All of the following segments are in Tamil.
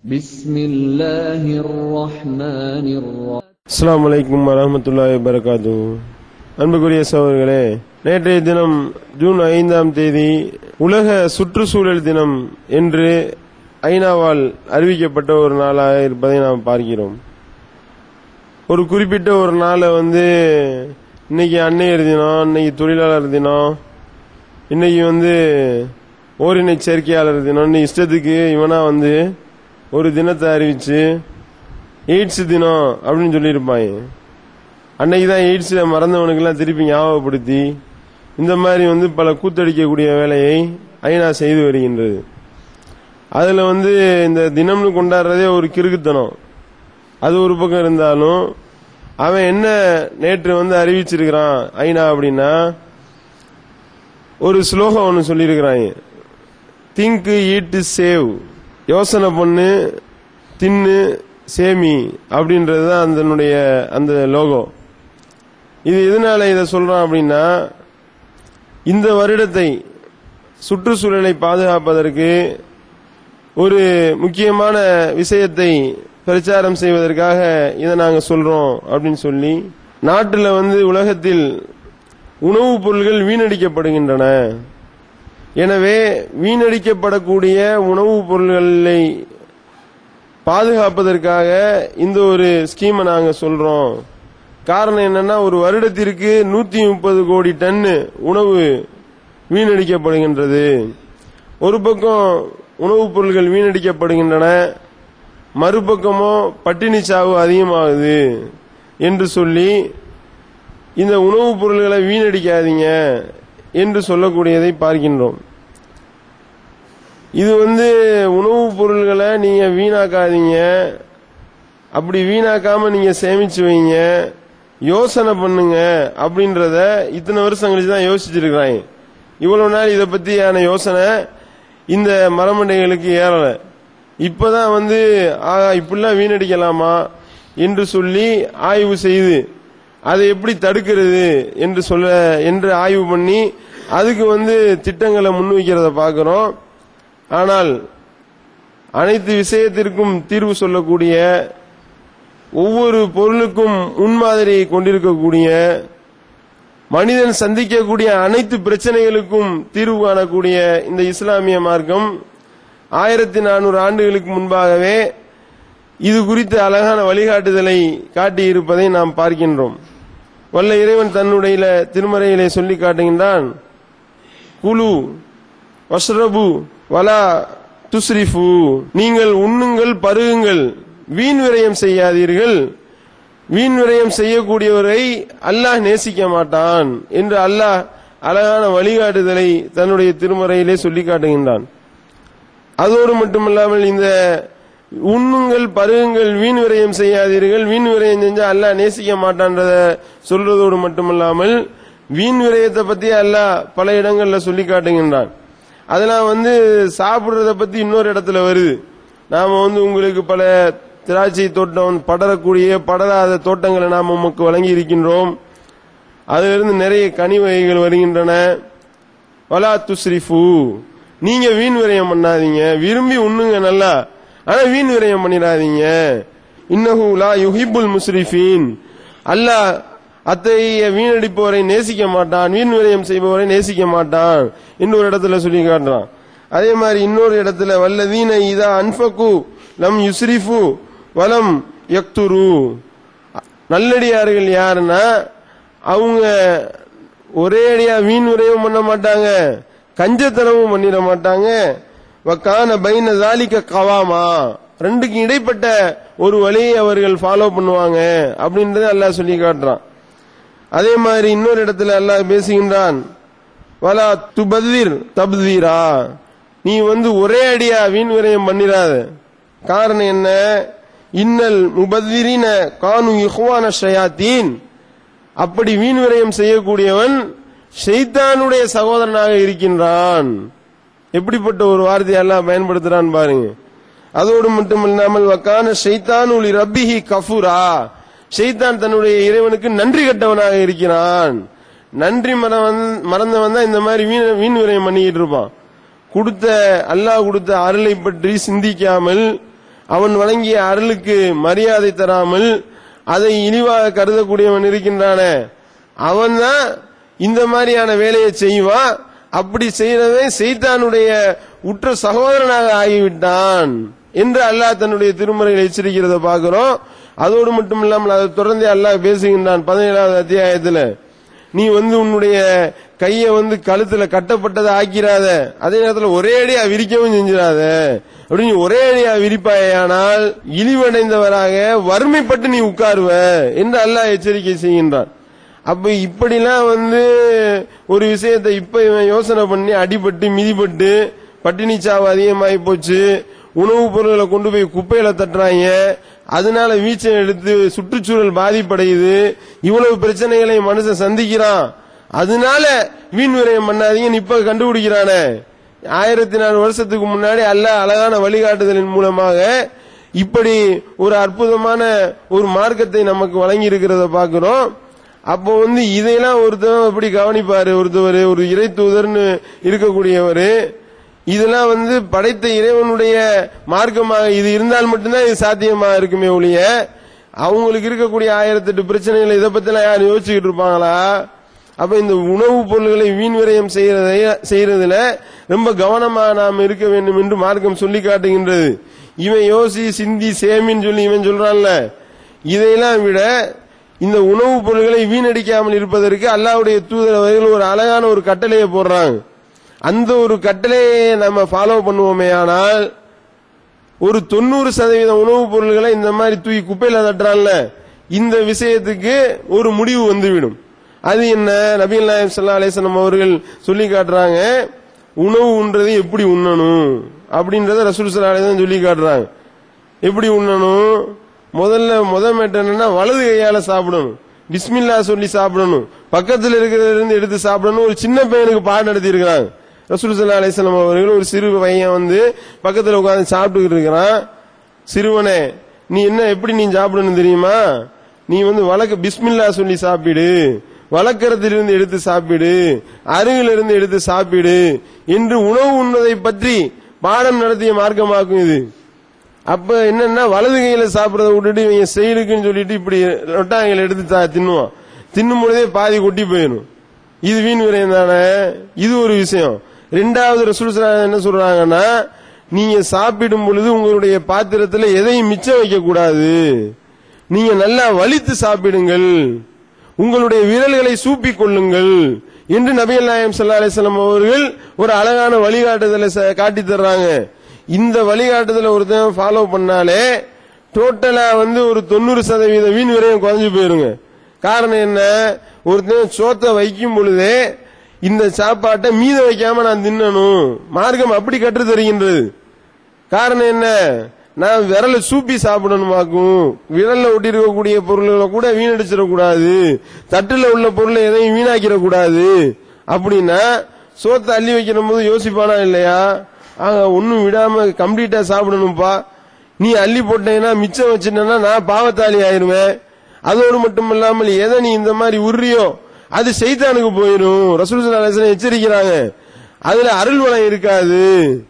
بسم الله الرحمن الرحيم அஸ்ஸலாமு அலைக்கும் வரஹ்மத்துல்லாஹி வபரகாத்து அன்புக்குரிய சகோதரர்களே நேற்றைய தினம் ஜூன் ஐந்தாம் தேதி உலக சுற்றுச்சூழல் தினம் என்று ஐநாவால் அறிவிக்கப்பட்ட ஒரு நாளாக இருப்பதை நாம் பார்க்கிறோம் ஒரு குறிப்பிட்ட ஒரு நாளை வந்து இன்னைக்கு அன்னையர் தினம் இன்னைக்கு தொழிலாளர் தினம் இன்னைக்கு வந்து ஓரினை சேர்க்கையாளர் தினம்னு இஷ்டத்துக்கு இவனா வந்து ஒரு தினத்தை அறிவிச்சு எய்ட்ஸ் தினம் அப்படின்னு சொல்லியிருப்பாங்க அன்னைக்கு தான் எய்ட்ஸில் மறந்தவனுக்கெல்லாம் திருப்பி ஞாபகப்படுத்தி இந்த மாதிரி வந்து பல கூத்தடிக்கக்கூடிய வேலையை ஐநா செய்து வருகின்றது அதில் வந்து இந்த தினம்னு கொண்டாடுறதே ஒரு கிறுக்குத்தனம் அது ஒரு பக்கம் இருந்தாலும் அவன் என்ன நேற்று வந்து அறிவிச்சிருக்கிறான் ஐநா அப்படின்னா ஒரு ஸ்லோகம் ஒன்று சொல்லியிருக்கிறாங்க திங்க் ஈட் சேவ் யோசனை பண்ணு தின்னு சேமி அப்படின்றது தான் அதனுடைய அந்த லோகோ இது எதனால இதை சொல்றான் அப்படின்னா இந்த வருடத்தை சுற்றுச்சூழலை பாதுகாப்பதற்கு ஒரு முக்கியமான விஷயத்தை பிரச்சாரம் செய்வதற்காக இதை நாங்கள் சொல்றோம் அப்படின்னு சொல்லி நாட்டில் வந்து உலகத்தில் உணவுப் பொருள்கள் வீணடிக்கப்படுகின்றன எனவே வீணடிக்கப்படக்கூடிய உணவுப் பொருள்களை பாதுகாப்பதற்காக இந்த ஒரு ஸ்கீமை நாங்க சொல்றோம் காரணம் என்னன்னா ஒரு வருடத்திற்கு நூத்தி முப்பது கோடி டன்னு உணவு வீணடிக்கப்படுகின்றது ஒரு பக்கம் உணவுப் பொருள்கள் வீணடிக்கப்படுகின்றன மறுபக்கமோ பட்டினி சாவு அதிகமாகுது என்று சொல்லி இந்த உணவுப் பொருள்களை வீணடிக்காதீங்க என்று சொல்லக்கூடியதை பார்க்கின்றோம் இது வந்து உணவுப் பொருள்களை நீங்க வீணாக்காதீங்க அப்படி வீணாக்காம நீங்க சேமிச்சு வைங்க யோசனை பண்ணுங்க அப்படின்றத இத்தனை வருஷம் கழிச்சு தான் யோசிச்சிருக்கிறாங்க இவ்வளவு நாள் இதை பத்தியான யோசனை இந்த மரமண்டைகளுக்கு ஏறல இப்பதான் வந்து ஆகா இப்படிலாம் வீணடிக்கலாமா என்று சொல்லி ஆய்வு செய்து அதை எப்படி தடுக்கிறது என்று சொல்ல என்று ஆய்வு பண்ணி அதுக்கு வந்து திட்டங்களை முன்வைக்கிறத பார்க்கிறோம் ஆனால் அனைத்து விஷயத்திற்கும் தீர்வு சொல்லக்கூடிய ஒவ்வொரு பொருளுக்கும் முன்மாதிரியை கொண்டிருக்கக்கூடிய மனிதன் சந்திக்கக்கூடிய அனைத்து பிரச்சனைகளுக்கும் தீர்வு காணக்கூடிய இந்த இஸ்லாமிய மார்க்கம் ஆயிரத்தி நானூறு ஆண்டுகளுக்கு முன்பாகவே இது குறித்து அழகான வழிகாட்டுதலை காட்டி இருப்பதை நாம் பார்க்கின்றோம் வல்ல இறைவன் தன்னுடைய திருமறையிலே சொல்லி காட்டுகின்றான் குழு வஷ்ரபு வலா துஸ்ரிஃபு நீங்கள் உண்ணுங்கள் பருகுங்கள் வீண் விரயம் செய்யாதீர்கள் வீண் விரயம் செய்யக்கூடியவரை அல்லாஹ் நேசிக்க மாட்டான் என்று அல்லாஹ் அழகான வழிகாட்டுதலை தன்னுடைய திருமறையிலே சொல்லி காட்டுகின்றான் அதோடு மட்டுமல்லாமல் இந்த உண்ணுங்கள் பருகுங்கள் வீண் விரயம் செய்யாதீர்கள் வீண் விரயம் செஞ்சா அல்லாஹ் நேசிக்க மாட்டான்றத சொல்றதோடு மட்டுமல்லாமல் வீண் விரயத்தை பத்தி அல்லாஹ் பல இடங்கள்ல சொல்லி காட்டுகின்றான் அதெல்லாம் வந்து சாப்பிடுறத பத்தி இன்னொரு இடத்துல வருது நாம வந்து உங்களுக்கு பல திராட்சை தோட்டம் படரக்கூடிய படராத தோட்டங்களை நாம் உமக்கு வழங்கி இருக்கின்றோம் அதிலிருந்து நிறைய கனி வகைகள் வருகின்றன வலா துஸ்ரிஃபு நீங்க வீண் விரயம் பண்ணாதீங்க விரும்பி உண்ணுங்க நல்லா ஆனா வீண் விரயம் பண்ணிடாதீங்க இன்னஹு லா யுஹிப்புல் முஸ்ரிஃபீன் அல்லாஹ் அத்தகைய வீணடிப்பவரை நேசிக்க மாட்டான் வீண் விரயம் செய்பவரை நேசிக்க மாட்டான் என்று ஒரு இடத்துல சொல்லி காட்டுறான் அதே மாதிரி இன்னொரு இடத்துல வல்லதீன இதா அன்ஃபகு லம் யுஸ்ரிஃபு வலம் யக்துரு நல்லடியார்கள் யாருன்னா அவங்க ஒரே அடியா வீண் விரயம் பண்ண மாட்டாங்க கஞ்சத்தனமும் பண்ணிட மாட்டாங்க வக்கான பைன ஜாலிக்க கவாமா ரெண்டுக்கு இடைப்பட்ட ஒரு வழியை அவர்கள் ஃபாலோ பண்ணுவாங்க அப்படின்றத அல்லாஹ் சொல்லி காட்டுறான் அதே மாதிரி இன்னொரு இடத்துல அல்லாஹ் பேசுகின்றான் வலா துபத்வீர் தப்தீரா நீ வந்து ஒரே அடியா வீண் விரயம் பண்ணிடாத காரணம் என்ன இன்னல் முபத்வீரின கானு இஹ்வான ஷயாத்தீன் அப்படி வீண் விரயம் செய்யக்கூடியவன் ஷைத்தானுடைய சகோதரனாக இருக்கின்றான் எப்படிப்பட்ட ஒரு வார்த்தையை எல்லாம் பயன்படுத்துறான் பாருங்க அதோடு மட்டும் இல்லாமல் வக்கான ஷைத்தானுலி ரப்பிஹி கஃபூரா ஷைத்தான் தன்னுடைய இறைவனுக்கு நன்றி கட்டவனாக இருக்கிறான் நன்றி மறவன் மறந்தவன் தான் இந்த மாதிரி வீண் வீண் விரயம் பண்ணிக்கிட்டு இருப்பான் கொடுத்த அல்லாஹ் கொடுத்த அருளை பற்றி சிந்திக்காமல் அவன் வழங்கிய அருளுக்கு மரியாதை தராமல் அதை இழிவாக கருதக்கூடியவன் இருக்கின்றானே அவன்தான் இந்த மாதிரியான வேலையை செய்வான் அப்படி செய்யறவன் செய்தானுடைய உற்ற சகோதரனாக ஆகிவிட்டான் என்று அல்லாஹ் தன்னுடைய திருமறையில் எச்சரிக்கிறத பார்க்கிறோம் அதோடு மட்டும் இல்லாமல் அதை தொடர்ந்து அல்லாஹ் பேசுகின்றான் பதினேழாவது அத்தியாயத்துல நீ வந்து உன்னுடைய கைய வந்து கழுத்துல கட்டப்பட்டதை ஆக்கிறாத அதே நேரத்துல ஒரே அடியா விரிக்கவும் செஞ்சிடாத அப்படி நீ ஒரே அடியா விரிப்பாயானால் இழிவடைந்தவராக வறுமைப்பட்டு நீ உட்காருவ என்று அல்லாஹ் எச்சரிக்கை செய்கின்றான் அப்ப இப்படிலாம் வந்து ஒரு விஷயத்தை இப்ப இவன் யோசனை பண்ணி அடிபட்டு மிதிப்பட்டு பட்டினி சாவு அதிகமாகி போச்சு உணவுப் பொருட்களை கொண்டு போய் குப்பையில தட்டுறாங்க அதனால வீச்சம் எடுத்து சுற்றுச்சூழல் பாதிப்படையுது இவ்வளவு பிரச்சனைகளை மனுஷன் சந்திக்கிறான் அதனால வீண் விரயம் பண்ணாதீங்கன்னு இப்ப கண்டுபிடிக்கிறானே ஆயிரத்தி நாலு வருஷத்துக்கு முன்னாடி அல்ல அழகான வழிகாட்டுதலின் மூலமாக இப்படி ஒரு அற்புதமான ஒரு மார்க்கத்தை நமக்கு வழங்கி இருக்கிறத பாக்குறோம் அப்போ வந்து இதையெல்லாம் ஒருத்தர் எப்படி கவனிப்பாரு ஒருத்தவர் ஒரு இறை தூதர்னு இருக்கக்கூடியவர் இதெல்லாம் வந்து படைத்த இறைவனுடைய மார்க்கமாக இது இருந்தால் மட்டும்தான் இது சாத்தியமா இருக்குமே ஒழிய அவங்களுக்கு இருக்கக்கூடிய ஆயிரத்தெட்டு பிரச்சனைகள் இதை பத்திலாம் யாரும் யோசிச்சுக்கிட்டு இருப்பாங்களா அப்ப இந்த உணவுப் பொருள்களை வீண் விரயம் செய்யறதை செய்யறதுல ரொம்ப கவனமா நாம் இருக்க வேண்டும் என்று மார்க்கம் சொல்லி காட்டுகின்றது இவன் யோசி சிந்தி சேமின்னு சொல்லி இவன் சொல்றான்ல இதையெல்லாம் விட இந்த உணவுப் பொருள்களை வீணடிக்காமல் இருப்பதற்கு அல்லாஹ்வுடைய தூதர் அவர்கள் ஒரு அழகான ஒரு கட்டளையை போடுறாங்க அந்த ஒரு கட்டளையை நம்ம ஃபாலோ பண்ணுவோமே ஆனால் ஒரு தொண்ணூறு சதவீதம் உணவுப் பொருள்களை இந்த மாதிரி தூக்கி குப்பையில தட்டுறான்ல இந்த விஷயத்துக்கு ஒரு முடிவு வந்துவிடும் அது என்ன நபிகள் நாயம் சல்லா அலேசனம் அவர்கள் சொல்லி காட்டுறாங்க உணவு உண்றது எப்படி உண்ணணும் அப்படின்றத ரசூல் சல்லா அலேசன் சொல்லி காட்டுறாங்க எப்படி உண்ணணும் முதல்ல முத மேட்டு என்னன்னா வலது கையால சாப்பிடணும் பிஸ்மில்லா சொல்லி சாப்பிடணும் பக்கத்துல இருக்கிறதுல இருந்து எடுத்து சாப்பிடணும் ஒரு சின்ன பையனுக்கு பாடம் நடத்தி இருக்கிறாங்க ரசூல் சல்லா அலிஸ்லாம் அவர்கள் ஒரு சிறு பையன் வந்து பக்கத்துல உட்கார்ந்து சாப்பிட்டுக்கிட்டு இருக்கிறான் சிறுவனே நீ என்ன எப்படி நீ சாப்பிடணும் தெரியுமா நீ வந்து வழக்க பிஸ்மில்லா சொல்லி சாப்பிடு வழக்கரத்திலிருந்து எடுத்து சாப்பிடு அருகிலிருந்து எடுத்து சாப்பிடு என்று உணவு உண்ணுவதை பற்றி பாடம் நடத்திய மார்க்கமாக்கும் இது அப்ப என்னன்னா வலது கையில சாப்பிடறத விட்டுட்டு இவங்க செயலுக்குன்னு சொல்லிட்டு இப்படி ரொட்டாங்களை எடுத்து தா- தின்னுவான் தின்னும் பொழுதே பாதி கொட்டி போயிடும் இது வீண் விரயம் தானே இது ஒரு விஷயம் ரெண்டாவது ரசூல் ஸல்லல்லாஹு என்ன சொல்றாங்கன்னா நீங்க சாப்பிடும் பொழுது உங்களுடைய பாத்திரத்துல எதையும் மிச்சம் வைக்க கூடாது நீங்க நல்லா வலித்து சாப்பிடுங்கள் உங்களுடைய விரல்களை சூப்பிக் கொள்ளுங்கள் என்று நபிகள் நாயம் ஸல்லல்லாஹு அலைஹி வஸல்லம் அவர்கள் ஒரு அழகான வழிகாட்டுதலை ச- காட்டித் தர்றாங்க இந்த வழிகாட்டுதலை ஒருத்தன் ஃபாலோ பண்ணாலே டோட்டலா வந்து ஒரு தொண்ணூறு சதவீத வீண் விரயம் குறைஞ்சு போயிருங்க காரணம் என்ன ஒருத்தன் சோத்தை வைக்கும் பொழுதே இந்த சாப்பாட்டை மீத வைக்காம நான் தின்னணும் மார்க்கம் அப்படி கற்று தருகின்றது காரணம் என்ன நான் விரல சூப்பி சாப்பிடணுமாக்கும் விரல்ல ஒட்டி இருக்கக்கூடிய பொருள்களை கூட வீணடிச்சிடக்கூடாது தட்டுல உள்ள பொருளை எதையும் வீணாக்கிடக்கூடாது அப்படின்னா சோத்தை அள்ளி வைக்கிற போது யோசிப்பானா இல்லையா ஆக ஒன்னும் விடாம கம்ப்ளீட்டா சாப்பிடணும்பா நீ அள்ளி போட்டேன்னா மிச்சம் வச்சுட்டேன்னா நான் பாவத்தாளி ஆயிருவேன் அதோடு மட்டும் இல்லாமல் எதை நீ இந்த மாதிரி உர்றியோ அது செய்தானுக்கு போயிடும் ரசூல் ஸல்லல்லாஹு அலைஹி வஸல்லம் எச்சரிக்கிறாங்க அதுல அருள் வளம் இருக்காது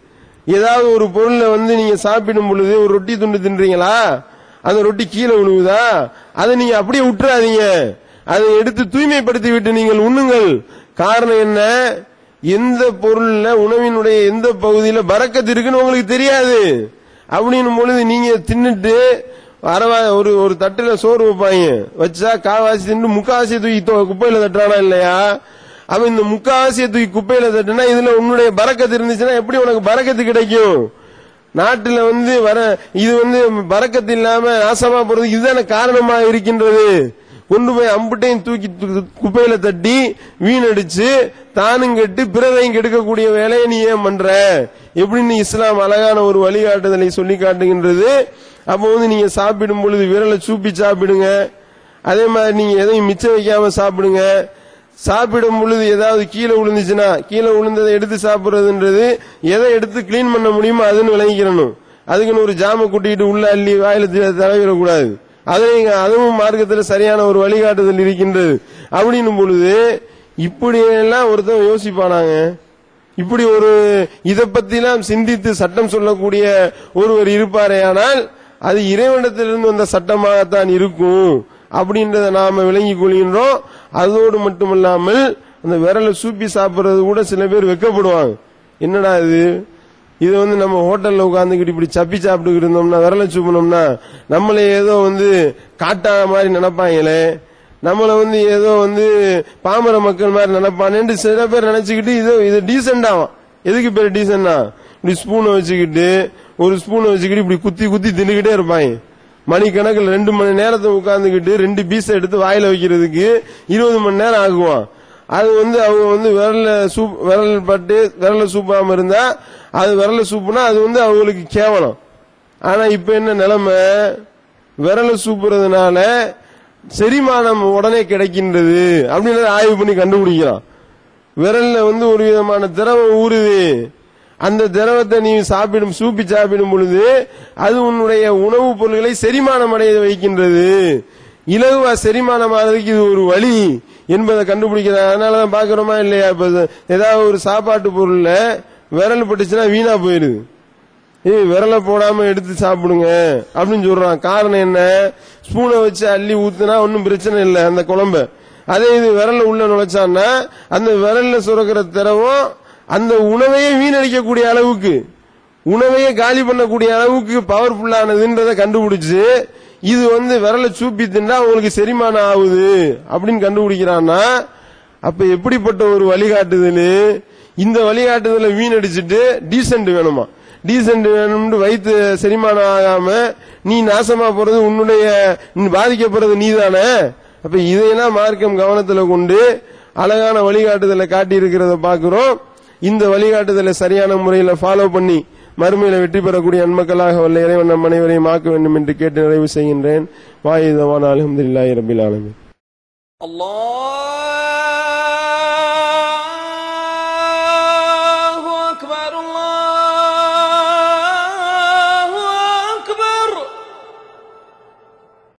ஏதாவது ஒரு பொருளை வந்து நீங்க சாப்பிடும் பொழுது ஒரு ரொட்டி துண்டு தின்றீங்களா அந்த ரொட்டி கீழே விழுவுதா அதை நீங்க அப்படியே விட்டுறாதீங்க அதை எடுத்து தூய்மைப்படுத்தி விட்டு நீங்கள் உண்ணுங்கள் காரணம் என்ன எந்த பொருள்ல உணவினுடைய எந்த பகுதியில பறக்கத்து இருக்குன்னு உங்களுக்கு தெரியாது அப்படின்னும் பொழுது நீங்க தின்னுட்டு அரவா ஒரு ஒரு தட்டுல சோறு வைப்பாங்க வச்சா காவாசி தின்னு முக்காவாசி தூக்கி தொ- குப்பையில தட்டுறானா இல்லையா அவன் இந்த முக்காவாசியை தூக்கி குப்பையில தட்டுனா இதுல உன்னுடைய பறக்கத்து இருந்துச்சுன்னா எப்படி உனக்கு பறக்கத்து கிடைக்கும் நாட்டுல வந்து வர இது வந்து பறக்கத்து இல்லாம நாசமா போறது இதுதானே காரணமா இருக்கின்றது கொண்டு போய் அம்புட்டையும் தூக்கி து- குப்பையில தட்டி வீணடிச்சு தானும் கெட்டு பிறரையும் கெடுக்கக்கூடிய வேலையை நீ ஏன் பண்ற எப்படின்னு இஸ்லாம் அழகான ஒரு வழிகாட்டுதலை சொல்லி காட்டுகின்றது அப்போ வந்து நீங்க சாப்பிடும் பொழுது விரலை சூப்பி சாப்பிடுங்க அதே மாதிரி நீங்க எதையும் மிச்சம் வைக்காம சாப்பிடுங்க சாப்பிடும் பொழுது ஏதாவது கீழே விழுந்துச்சுன்னா கீழே விழுந்ததை எடுத்து சாப்பிடுறதுன்றது எதை எடுத்து க்ளீன் பண்ண முடியுமோ அதுன்னு விளங்கிக்கிறணும் அதுக்குன்னு ஒரு ஜாம கூட்டிட்டு உள்ள அள்ளி வாயில தி- தடவிடக்கூடாது அதையும் அதுவும் மார்க்கத்தில் சரியான ஒரு வழிகாட்டுதல் இருக்கின்றது அப்படின்னும் பொழுது இப்படியெல்லாம் ஒருத்தன் யோசிப்பானாங்க இப்படி ஒரு இதை பத்திலாம் சிந்தித்து சட்டம் சொல்லக்கூடிய ஒருவர் இருப்பாரேயானால் அது இறைவனிடத்திலிருந்து வந்த சட்டமாகத்தான் இருக்கும் அப்படின்றத நாம விளங்கிக் கொள்கின்றோம் அதோடு மட்டுமல்லாமல் அந்த விரலை சூப்பி சாப்பிடுறது கூட சில பேர் வெக்கப்படுவாங்க என்னடா இது இது வந்து நம்ம ஹோட்டல்ல உட்காந்துக்கிட்டு இப்படி சப்பி சாப்பிட்டு இருந்தோம்னா விரல சூப்பினோம்னா நம்மளே ஏதோ வந்து காட்டா மாதிரி நினைப்பாங்களே நம்மள வந்து ஏதோ வந்து பாமர மக்கள் மாதிரி நினைப்பானேன்னு சில பேர் நினைச்சுக்கிட்டு இது இது டீசென்ட் ஆகும் எதுக்கு பேர் டீசென்டா இப்படி ஸ்பூனை வச்சுக்கிட்டு ஒரு ஸ்பூனை வச்சுக்கிட்டு இப்படி குத்தி குத்தி தின்னுக்கிட்டே இருப்பாங்க மணிக்கணக்கில் ரெண்டு மணி நேரத்தை உட்கார்ந்துக்கிட்டு ரெண்டு பீஸை எடுத்து வாயில வைக்கிறதுக்கு இருபது மணி நேரம் ஆகுவான் அது வந்து அவங்க வந்து விரல்ல சூப் விரல் பட்டு விரல சூப்பாம இருந்தா அது விரல சூப்புனா அது வந்து அவங்களுக்கு கேவலம் ஆனா இப்ப என்ன நிலைமை விரல சூப்புறதுனால செரிமானம் உடனே கிடைக்கின்றது அப்படின்றத ஆய்வு பண்ணி கண்டுபிடிக்கிறான் விரல்ல வந்து ஒரு விதமான திரவம் ஊறுது அந்த திரவத்தை நீ சாப்பிடும் சூப்பி சாப்பிடும் பொழுது அது உன்னுடைய உணவுப் பொருட்களை செரிமானம் அடைய வைக்கின்றது இலகுவா செரிமானம் ஆகிறதுக்கு இது ஒரு வழி என்பதை கண்டுபிடிக்கிறாங்க அதனாலதான் பாக்குறோமா இல்லையா இப்ப ஏதாவது ஒரு சாப்பாட்டு பொருள்ல விரல் பட்டுச்சுன்னா வீணா போயிருது ஏய் விரல போடாம எடுத்து சாப்பிடுங்க அப்படின்னு சொல்றான் காரணம் என்ன ஸ்பூனை வச்சு அள்ளி ஊத்துனா ஒன்னும் பிரச்சனை இல்லை அந்த குழம்ப அதே இது விரல்ல உள்ள நுழைச்சான்னா அந்த விரல்ல சுரக்கிற திரவம் அந்த உணவையே வீணடிக்கக்கூடிய அளவுக்கு உணவையே காலி பண்ணக்கூடிய அளவுக்கு பவர்ஃபுல்லானதுன்றதை கண்டுபிடிச்சு இது வந்து விரல சூப்பி தின்றா உங்களுக்கு செரிமானம் ஆகுது அப்படின்னு கண்டுபிடிக்கிறான்னா அப்ப எப்படிப்பட்ட ஒரு வழிகாட்டுதல் இந்த வழிகாட்டுதலை வீணடிச்சிட்டு டீசென்ட் வேணுமா டீசென்ட் வேணும்னு வயிற்று செரிமானம் ஆகாம நீ நாசமா போறது உன்னுடைய நீ பாதிக்கப்படுறது நீதானே அப்ப இதையெல்லாம் மார்க்கம் கவனத்துல கொண்டு அழகான வழிகாட்டுதலை காட்டி இருக்கிறத பாக்குறோம் இந்த வழிகாட்டுதலை சரியான முறையில் ஃபாலோ பண்ணி மறுமையில வெற்றி பெறக்கூடிய நன்மக்களாக வல்ல இறைவன் நம் அனைவரையும் ஆக்க வேண்டும் என்று கேட்டு நிறைவு செய்கின்றேன் வாயுதவான் அலமதுல்லாஹி ரபில் ஆலமீன் الله